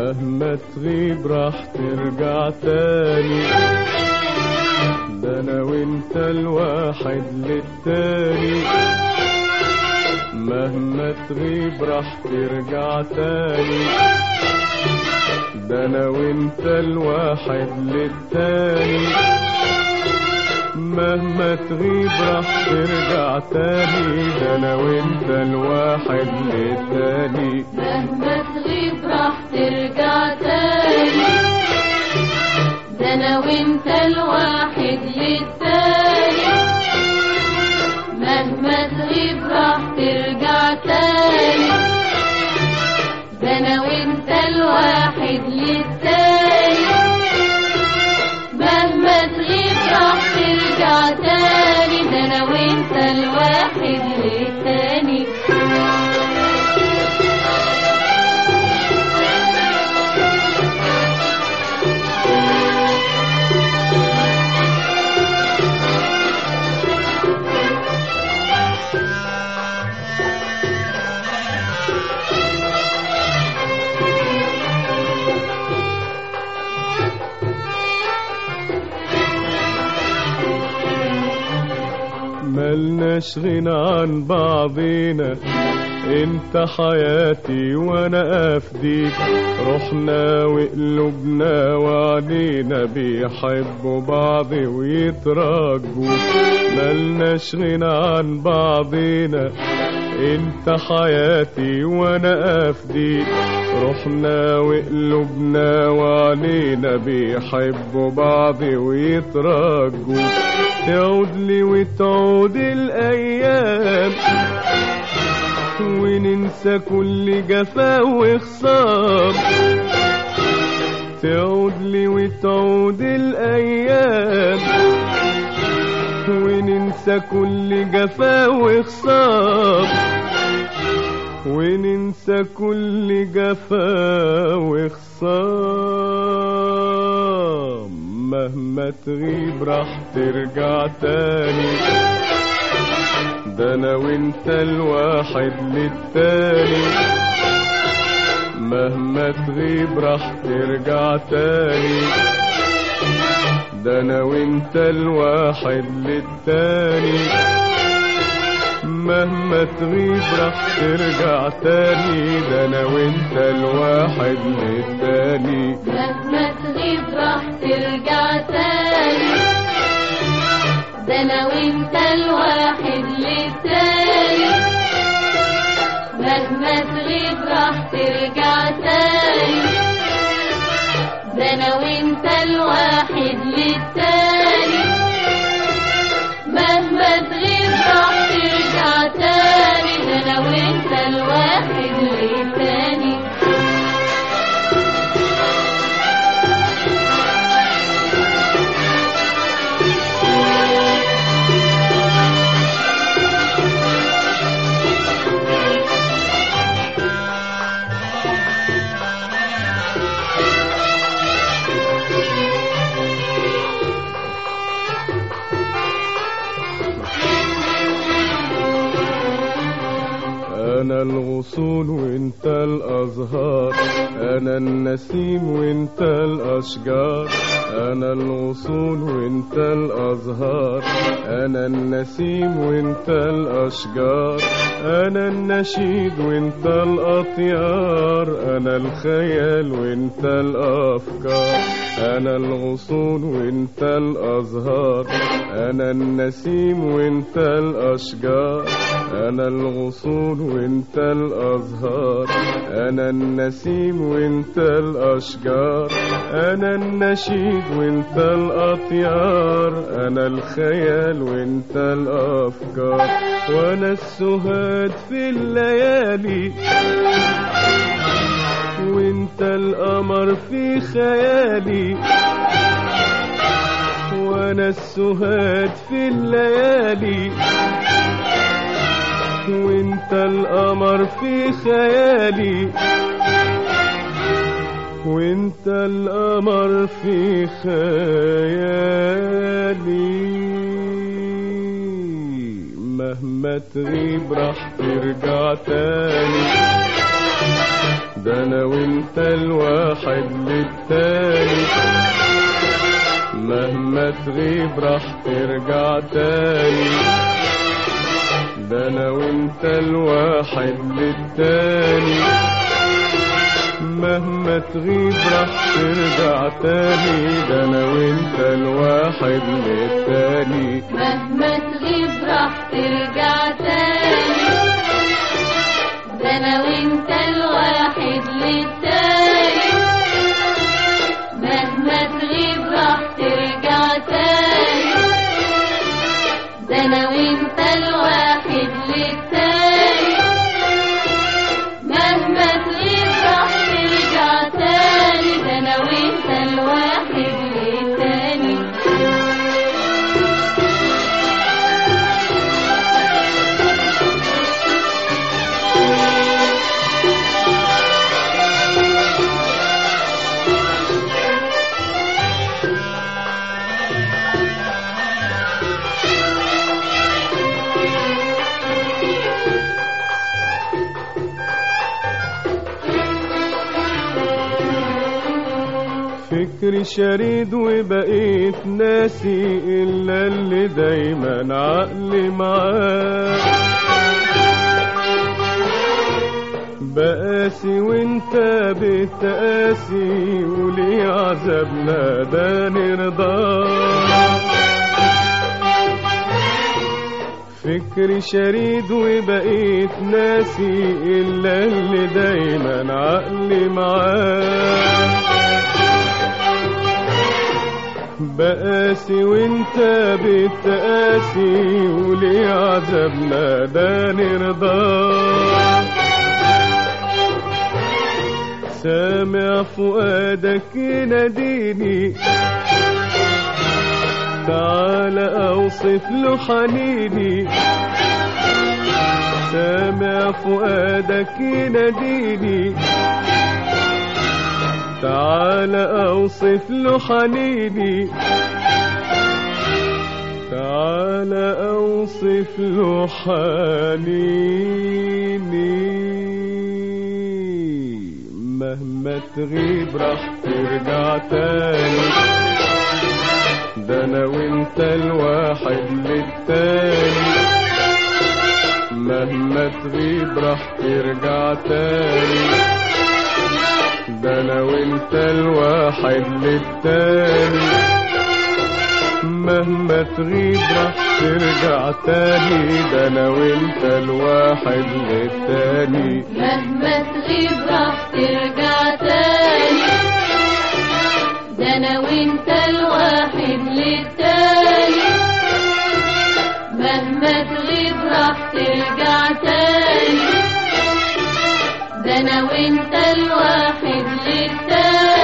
مهما تغيب راح ترجع تاني ده انا وانت الواحد للتاني مهما تغيب راح ترجع تاني ده انا وانت الواحد للتاني مهما تغيب راح ترجع تاني ده انا وانت الواحد للتاني مهما تغيب راح ترجع تاني ده انا وانت الواحد للتاني مهما تغيب راح ترجع تاني ده انا وانت الواحد للتاني مهما تغيب راح ترجع تاني ده انا وانت الواحد للتاني ملناش غنى عن بعضينا انت حياتي وانا افديك روحنا وقلوبنا وعلينا بيحبوا بعض ويتراجوا ملناش غنى عن بعضينا انت حياتي وانا افديك روحنا وقلوبنا وعلينا بيحبوا بعض ويتراجوا تعود لي وتعود الايام وننسى كل جفا وخصام تعود لي وتعود الايام وننسى كل جفا وخصام وننسى كل جفا وخصام مهما تغيب راح ترجع تاني ده انا وانت الواحد للتاني مهما تغيب راح ترجع تاني ده انا وانت الواحد للتاني مهما تغيب راح ترجع تاني ده انا وانت الواحد للتاني مهما تغيب راح ترجع تاني ده انا وانت الواحد للتاني مهما تغيب راح ترجع تاني ده انا وانت الواحد للتاني مهما تغيب راح ترجع تاني ده انا وانت الواحد للتاني أنا الغصون وأنت الأزهار أنا النسيم وأنت الأشجار أنا الغصون وأنت الأزهار أنا النسيم وأنت الأشجار أنا النشيد وأنت الأطيار أنا الخيال وأنت الأفكار أنا الغصون وأنت الأزهار أنا النسيم وأنت الأشجار أنا الغصون وأنت الأزهار أنا النسيم وأنت الأشجار أنا النشيد وأنت الأطيار أنا الخيال وأنت الأفكار وأنا السهاد في الليالي وأنت القمر في خيالي وأنا السهاد في الليالي وانت القمر في خيالي وانت القمر في خيالي مهما تغيب راح ترجع تاني ده انا وانت الواحد للتاني مهما تغيب راح ترجع تاني ده انا وانت الواحد للتاني مهما تغيب راح ترجع تاني ده انا وانت الواحد للتاني مهما تغيب راح ترجع تاني ده انا وانت الواحد للتاني مهما تغيب راح ترجع تاني ده انا وانت الواحد للتاني مهما تغيب راح ترجع تاني ده انا وانت الواحد للتاني فكري شريد وبقيت ناسي إلا اللي دايما عقلي معاه بقاسي وانت بتقاسي وليه عذابنا ده نرضاه فكري شريد وبقيت ناسي إلا اللي دايما عقلي معاه بقاسي وانت بتقاسي وليه عذابنا ده نرضاه سامع فؤادك يناديني تعال اوصف له حنيني سامع فؤادك يناديني تعال اوصف له حنيني تعال اوصف له حنيني مهما تغيب راح ترجع تاني ده انا وانت الواحد للتاني مهما تغيب راح ترجع تاني ده انا وانت الواحد للتاني مهما تغيب راح ترجع تاني ده انا وانت الواحد للتاني مهما تغيب راح ترجع تاني ده انا وانت الواحد للتاني مهما تغيب راح ترجع تاني ده انا وانت الواحد للتاني